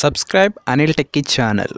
Subscribe Anil Techie channel.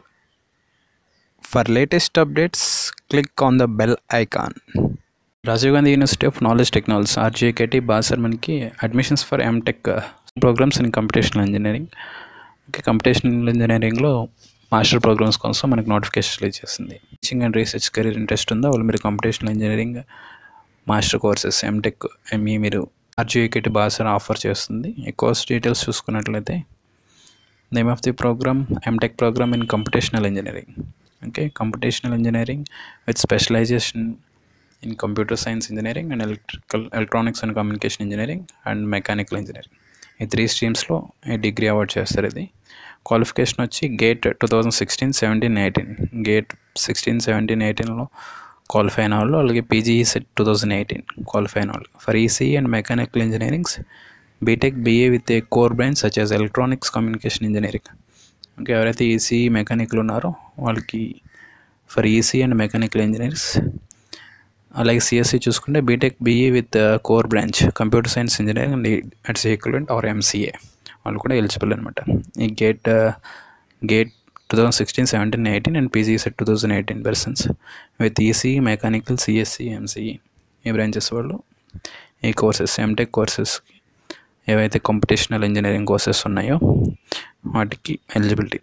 For latest updates, click on the bell icon. Rajiv Gandhi university of knowledge technology RGKT Basar మనకి admissions for MTech programmes in computational engineering okay computational ఇంజనీరింగ్లో master programmes కోసం మనకి notification release చేసింది teaching and research career interest ఉందా వాళ్ళు మీరు computational engineering master courses MTech ME మీరు RGKT Basar offer చేస్తుంది ఈ కోర్స్ డీటెయిల్స్ చూసుకున్నట్లయితే name of the programme MTech programme in computational engineering okay computational engineering with specialisation in computer science engineering and electrical electronics and communication engineering and mechanical engineering ఈ three స్ట్రీమ్స్లో ఈ degree award చేస్తారు ఇది qualification వచ్చి GATE two thousand sixteen seventeen eighteen GATE sixteen seventeen ఎయిటీన్లో qualify అయిన వాళ్ళు అలాగే PGE CET two thousand eighteen qualify అయిన వాళ్ళు for EC and mechanical engineerings BTech BA with a core branch such as electronics communication engineering okay ఎవరైతే EC mechanical ఉన్నారో వాళ్ళకి for EC and mechanical engineers అలాగే CSC చూసుకుంటే BTech BE with core branch computer science engineering and its equivalent or MCA వాళ్ళు కూడా eligible అనమాట ఈ GATE GATE two thousand sixteen seventeen eighteen and PG CET two thousand eighteen persons with EC mechanical CSC MCE ఈ branches వాళ్ళు ఈ courses MTech courses ఏవైతే computational engineering courses ఉన్నాయో వాటికి ఎలిజిబిలిటీ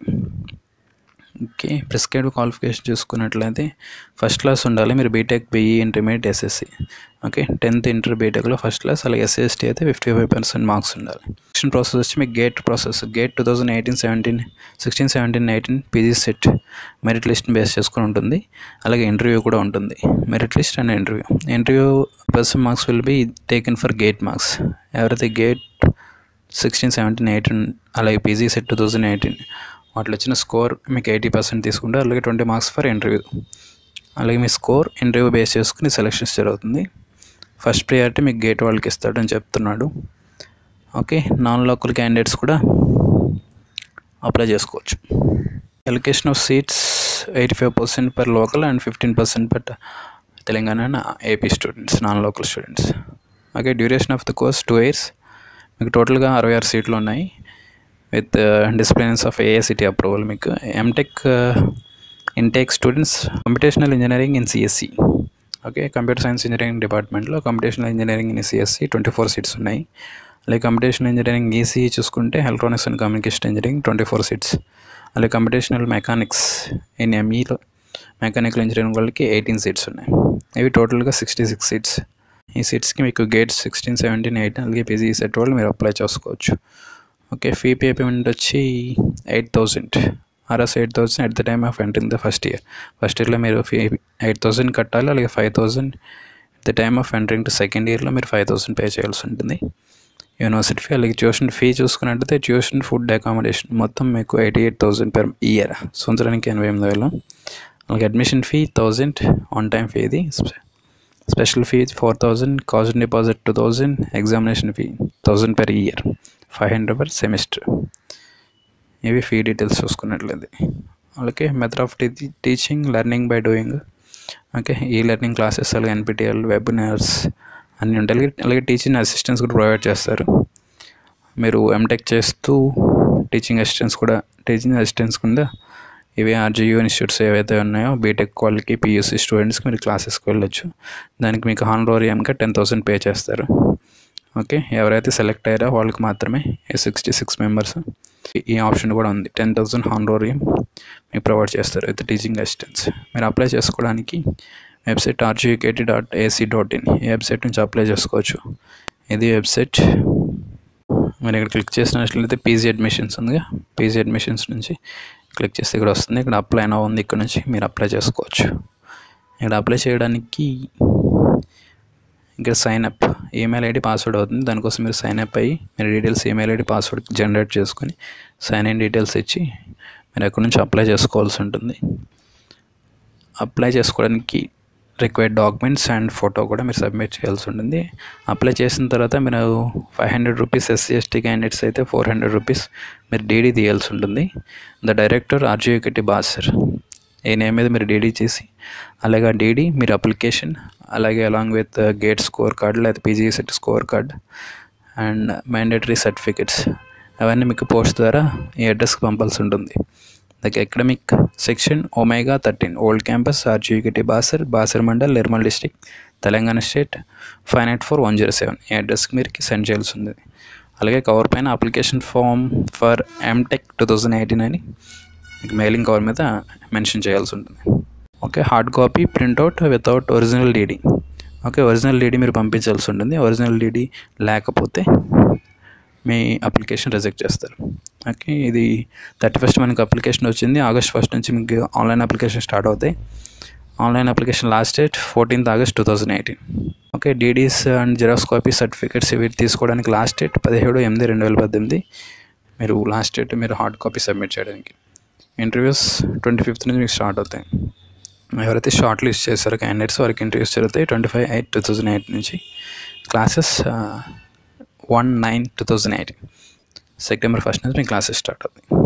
ఓకే ప్రిస్క్రైబ్ క్వాలిఫికేషన్ చూసుకున్నట్లయితే first class ఉండాలి మీరు BTech BE intermediate SSC okay tenth inter బీటెక్లో ఫస్ట్ క్లాస్ అలాగే ఎస్ఎస్టీ అయితే ఫిఫ్టీ ఫైవ్ పర్సెంట్ మార్క్స్ ఉండాలి సెలక్షన్ ప్రాసెస్ వచ్చి మీకు GATE process GATE two thousand eighteen seventeen sixteen seventeen eighteen PG CET merit లిస్ట్ని base చేసుకుని ఉంటుంది అలాగే ఇంటర్వ్యూ కూడా ఉంటుంది merit list and interview interview person marks will be taken for GATE marks ఎవరైతే గేట్ సిక్స్టీన్ సెవెంటీన్ ఎయిటీన్ అలాగే PG CET two thousand eighteen వాటిలో వచ్చిన స్కోర్ మీకు ఎయిటీ పర్సెంట్ తీసుకుంటారు అలాగే ట్వంటీ మార్క్స్ ఫర్ ఇంటర్వ్యూ అలాగే మీ స్కోర్ ఇంటర్వ్యూ బేస్ చేసుకుని సెలక్షన్స్ జరుగుతుంది ఫస్ట్ ప్రియారిటీ మీకు గేట్ వాళ్ళకి ఇస్తాడని చెప్తున్నాడు ఓకే నాన్ లోకల్ క్యాండిడేట్స్ కూడా అప్లై చేసుకోవచ్చు allocation of seats eighty five percent per local and fifteen percent per Telangana and AP students non local students okay duration of the course two years మీకు టోటల్గా అరవై ఆరు సీట్లు ఉన్నాయి with disciplines of AICTE approval మీకు MTech intake students computational engineering in CSC okay computer science engineering డిపార్ట్మెంట్లో computational engineering in CSC twenty four seats ఉన్నాయి అలాగే కంప్యూటేషనల్ ఇంజనీరింగ్ ఈసీ చూసుకుంటే electronics and communication engineering twenty four seats అలాగే computational mechanics in ఎంఈలో mechanical engineering వాళ్ళకి eighteen seats ఉన్నాయి ఇవి టోటల్గా సిక్స్టీ సిక్స్ సీట్స్ ఈ సీట్స్కి మీకు గేట్ సిక్స్టీన్ సెవెంటీన్ ఎయిటీన్ అలాగే పీజీ సెట్ వాళ్ళు మీరు అప్లై చేసుకోవచ్చు ఓకే ఫీ పేమెంట్ వచ్చి eight thousand RS eight thousand at the time of entering the first year first ఇయర్లో మీరు ఫీ ఎయిట్ థౌజండ్ కట్టాలి అలాగే five thousand at the time of entering to second ఇయర్లో మీరు ఫైవ్ థౌసండ్ పే చేయాల్సి ఉంటుంది university fee అలాగే tuition fee చూసుకున్నట్టయితే ట్యూషన్ ఫుడ్ అకామిడేషన్ మొత్తం మీకు eighty eight thousand per year సంవత్సరానికి ఎనభై ఎనిమిది వేలు అలాగే admission fee thousand on time fee ఇది special fee four thousand cost deposit two thousand examination fee thousand per year five hundred per semester ఇవి fee details చూసుకున్నట్లయితే అలాగే method of teaching learning by doing okay e-learning classes అలాగే NPTEL webinars అన్నీ ఉంటాయి అలాగే అలాగే teaching assistants కూడా provide చేస్తారు మీరు ఎంటెక్ చేస్తూ టీచింగ్ అసిస్టెంట్స్ కూడా టీచింగ్ అసిస్టెంట్స్ కింద ఇవే ఆర్జీయూ ఇన్స్టిట్యూట్స్ ఏవైతే ఉన్నాయో బీటెక్ వాళ్ళకి పీయూసీ స్టూడెంట్స్కి మీరు క్లాసెస్కి వెళ్ళొచ్చు దానికి మీకు హానరోరియంగా టెన్ థౌసండ్ పే చేస్తారు ఓకే ఎవరైతే సెలెక్ట్ అయ్యారో వాళ్ళకి మాత్రమే సిక్స్టీ సిక్స్ మెంబర్స్ ఈ ఆప్షన్ కూడా ఉంది టెన్ థౌసండ్ హానరోరియం మీకు ప్రొవైడ్ చేస్తారు విత్ టీచింగ్ అసిస్టెంట్స్ మీరు అప్లై చేసుకోవడానికి website RGUKT dot AC dot in ఈ వెబ్సైట్ నుంచి అప్లై చేసుకోవచ్చు ఇది వెబ్సైట్ మీరు ఇక్కడ క్లిక్ చేసినట్లయితే పీజీ అడ్మిషన్స్ ఉందిగా పీజీ అడ్మిషన్స్ నుంచి క్లిక్ చేస్తే ఇక్కడ వస్తుంది ఇక్కడ అప్లై అయినా ఉంది ఇక్కడ నుంచి మీరు అప్లై చేసుకోవచ్చు ఇక్కడ అప్లై చేయడానికి ఇక్కడ sign up email ID password అవుతుంది దానికోసం మీరు సైన్ అప్ అయ్యి మీరు details email ID password generate చేసుకొని సైన్ ఇన్ డీటెయిల్స్ ఇచ్చి మీరు అక్కడ నుంచి అప్లై చేసుకోవాల్సి ఉంటుంది అప్లై చేసుకోవడానికి రిక్వైర్డ్ డాక్యుమెంట్స్ అండ్ ఫోటో కూడా మీరు సబ్మిట్ చేయాల్సి ఉంటుంది అప్లై చేసిన తర్వాత మీరు five hundred rupees SC ST candidates అయితే ఫోర్ హండ్రెడ్ రూపీస్ మీరు డీడీ తీయాల్సి ఉంటుంది the director RGUKT Basar a name మీద మీరు డీడీ చేసి అలాగే ఆ డీడీ మీరు అప్లికేషన్ అలాగే along with GATE score card లేదా PG CET score card and mandatory certificates అవన్నీ మీకు పోస్ట్ ద్వారా ఈ అడ్రస్కి పంపాల్సి ఉంటుంది like academic section omega thirteen old campus RGUKT Basar Basar mandal Nirmal district Telangana state five nine four one zero seven ఈ అడ్రస్కి మీరు సెండ్ చేయాల్సి ఉంది అలాగే కవర్ పైన application form for MTech two thousand eighteen అని మీకు మెయిలింగ్ కవర్ మీద మెన్షన్ చేయాల్సి ఉంటుంది okay hard copy printout without original DD okay original DD మీరు పంపించాల్సి ఉంటుంది ఒరిజినల్ డీడీ లేకపోతే మీ అప్లికేషన్ రిజెక్ట్ చేస్తారు ఓకే ఇది థర్టీ ఫస్ట్ మనకి అప్లికేషన్ వచ్చింది ఆగస్ట్ ఫస్ట్ నుంచి మీకు ఆన్లైన్ అప్లికేషన్ స్టార్ట్ అవుతాయి online application last date fourteenth August two thousand eighteen okay DDs and xerox copy certificates ఇవి తీసుకోవడానికి లాస్ట్ డేట్ పదిహేడు ఎనిమిది రెండు వేల పద్దెనిమిది మీరు లాస్ట్ డేట్ మీరు హార్డ్ కాపీ సబ్మిట్ చేయడానికి ఇంటర్వ్యూస్ ట్వంటీ ఫిఫ్త్ నుంచి మీకు స్టార్ట్ అవుతాయి ఎవరైతే షార్ట్ లిస్ట్ చేస్తారో క్యాండిడేట్స్ వారికి ఇంటర్వ్యూస్ జరుగుతాయి twenty five eight two thousand eight నుంచి classes one nine two thousand eight September first నుంచి మీ క్లాసెస్ స్టార్ట్ అవుతాయి